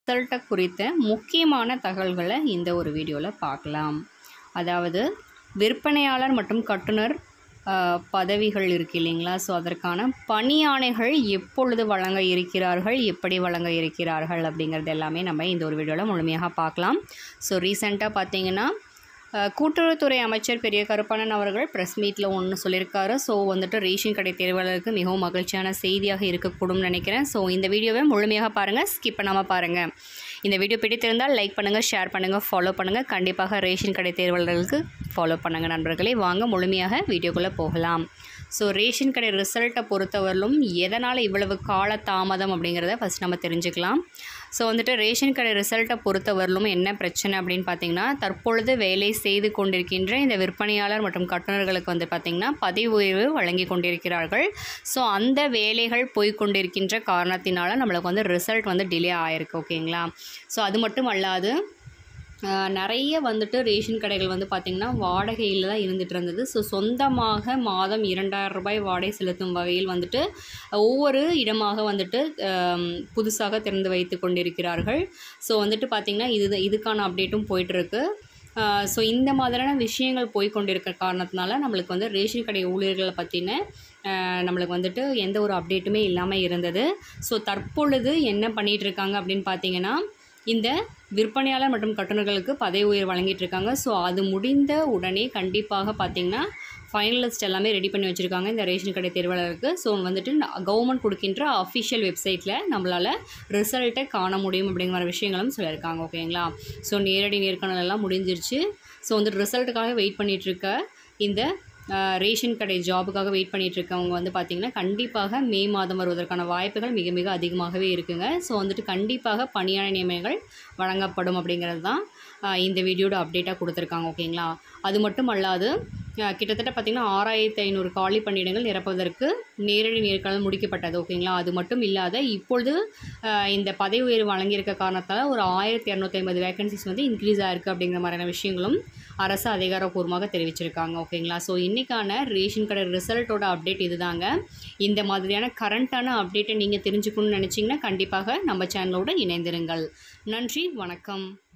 ரிசல்ட்டை குறித்த முக்கியமான தகவல்களை இந்த ஒரு வீடியோவில் பார்க்கலாம் அதாவது விற்பனையாளர் மற்றும் கட்டுனர் ஆஹ், பதவிகள் இருக்கு இல்லைங்களா ஸோ அதற்கான பணியாணைகள் எப்பொழுது வழங்க இருக்கிறார்கள் எப்படி வழங்க இருக்கிறார்கள் அப்படிங்கிறது எல்லாமே நம்ம இந்த ஒரு வீடியோவில் முழுமையாக பார்க்கலாம் ஸோ ரீசெண்டாக பார்த்தீங்கன்னா அஹ், கூட்டுறவுத்துறை அமைச்சர் பெரிய கருப்பண்ணன் அவர்கள் ப்ரெஸ் மீட்டில் ஒன்று சொல்லியிருக்காரு ஸோ வந்துட்டு ரேஷன் கடை தேர்வாளருக்கு மிகவும் மகிழ்ச்சியான செய்தியாக இருக்கக்கூடும்னு நினைக்கிறேன் ஸோ இந்த வீடியோவை முழுமையாக பாருங்கள் ஸ்கிப் பண்ணாமல் பாருங்கள் இந்த வீடியோ பிடித்திருந்தால் லைக் பண்ணுங்கள் ஷேர் பண்ணுங்கள் ஃபாலோ பண்ணுங்கள் கண்டிப்பாக ரேஷன் கடை தேர்வாளர்களுக்கு ஃபாலோ பண்ணுங்கள் நண்பர்களே வாங்க முழுமையாக வீடியோக்குள்ளே போகலாம் ஸோ ரேஷன் கடை ரிசல்ட்டை பொறுத்தவரையிலும் எதனால் இவ்வளவு கால தாமதம் அப்படிங்கிறத ஃபஸ்ட் நம்ம தெரிஞ்சுக்கலாம் ஸோ வந்துட்டு ரேஷன் கடை ரிசல்ட்டை பொறுத்தவரையிலும் என்ன பிரச்சனை அப்படின்னு பார்த்தீங்கன்னா தற்பொழுது வேலை செய்து கொண்டிருக்கின்ற இந்த விற்பனையாளர் மற்றும் கட்டுநர்களுக்கு வந்து பார்த்திங்கன்னா பதவி உயர்வு வழங்கி கொண்டிருக்கிறார்கள் ஸோ அந்த வேலைகள் போய் கொண்டிருக்கின்ற காரணத்தினால நம்மளுக்கு வந்து ரிசல்ட் வந்து டிலே ஆகிருக்கு ஓகேங்களா ஸோ அது மட்டும் அல்லாது ஆஹ் நிறைய வந்துட்டு ரேஷன் கடைகள் வந்து பார்த்திங்கன்னா வாடகையில் தான் இருந்துட்டு இருந்தது ஸோ சொந்தமாக மாதம் இரண்டாயிரம் ரூபாய் வாடகை செலுத்தும் வகையில் வந்துட்டு ஒவ்வொரு இடமாக வந்துட்டு ஆம், புதுசாக திறந்து வைத்து கொண்டிருக்கிறார்கள் ஸோ வந்துட்டு பார்த்திங்கன்னா இது இதுக்கான அப்டேட்டும் போயிட்டுருக்கு ஸோ இந்த மாதிரியான விஷயங்கள் போய் கொண்டிருக்க காரணத்தினால நம்மளுக்கு வந்து ரேஷன் கடை ஊழியர்களை பற்றின நம்மளுக்கு வந்துட்டு எந்த ஒரு அப்டேட்டுமே இல்லாமல் இருந்தது ஸோ தற்பொழுது என்ன பண்ணிகிட்டு இருக்காங்க அப்படின்னு பார்த்தீங்கன்னா இந்த விற்பனையாளர் மற்றும் கட்டுநர்களுக்கு பதவி உயர் வழங்கிட்டு இருக்காங்க ஸோ அது முடிந்த உடனே கண்டிப்பாக பார்த்தீங்கன்னா ஃபைனலிஸ்ட் எல்லாமே ரெடி பண்ணி வச்சுருக்காங்க இந்த ரேஷன் கடை தேர்வாளருக்கு ஸோ வந்துட்டு கவர்மெண்ட் கொடுக்கின்ற அஃபிஷியல் வெப்சைட்டில் நம்மளால் ரிசல்ட்டை காண முடியும் அப்படிங்கிற விஷயங்களும் சொல்லியிருக்காங்க ஓகேங்களா ஸோ நேரடி நேர்காணல் எல்லாம் முடிஞ்சிருச்சு ஸோ வந்துட்டு ரிசல்ட்டுக்காக வெயிட் பண்ணிகிட்ருக்க இந்த ஆஹ், ரேஷன் கடை ஜாபுக்காக வெயிட் பண்ணிட்டு இருக்கவங்க வந்து பார்த்திங்கன்னா கண்டிப்பாக மே மாதம் வருவதற்கான வாய்ப்புகள் மிக மிக அதிகமாகவே இருக்குங்க ஸோ வந்துட்டு கண்டிப்பாக பணியாள நியமனங்கள் வழங்கப்படும் அப்படிங்கிறது தான் ஆஹ், இந்த வீடியோட அப்டேட்டாக கொடுத்துருக்காங்க ஓகேங்களா அது மட்டும் அல்லாது ஆஹ், கிட்டத்தட்ட பார்த்திங்கன்னா ஆறாயிரத்தி ஐநூறு காலி பணியிடங்கள் நிரப்புவதற்கு நேரடி நேர்காணல் முடிக்கப்பட்டது ஓகேங்களா அது மட்டும் இல்லாத இப்பொழுது ஆஹ், இந்த பதவி உயர்வு வழங்கியிருக்க காரணத்தால் ஒரு ஆயிரத்தி இரநூத்தி ஐம்பது வேகன்சிஸ் வந்து இன்க்ரீஸ் ஆயிருக்கு அப்படிங்கிற மாதிரியான விஷயங்களும் அரசு அதிகாரப்பூர்வமாக தெரிவிச்சிருக்காங்க ஓகேங்களா ஸோ இன்றைக்கான ரேஷன் கடை ரிசல்ட்டோட அப்டேட் இதுதாங்க இந்த மாதிரியான கரண்ட்டான அப்டேட்டை நீங்கள் தெரிஞ்சுக்கணும்னு நினச்சிங்கன்னா கண்டிப்பாக நம்ம சேனலோட இணைந்திருங்கள் நன்றி வணக்கம்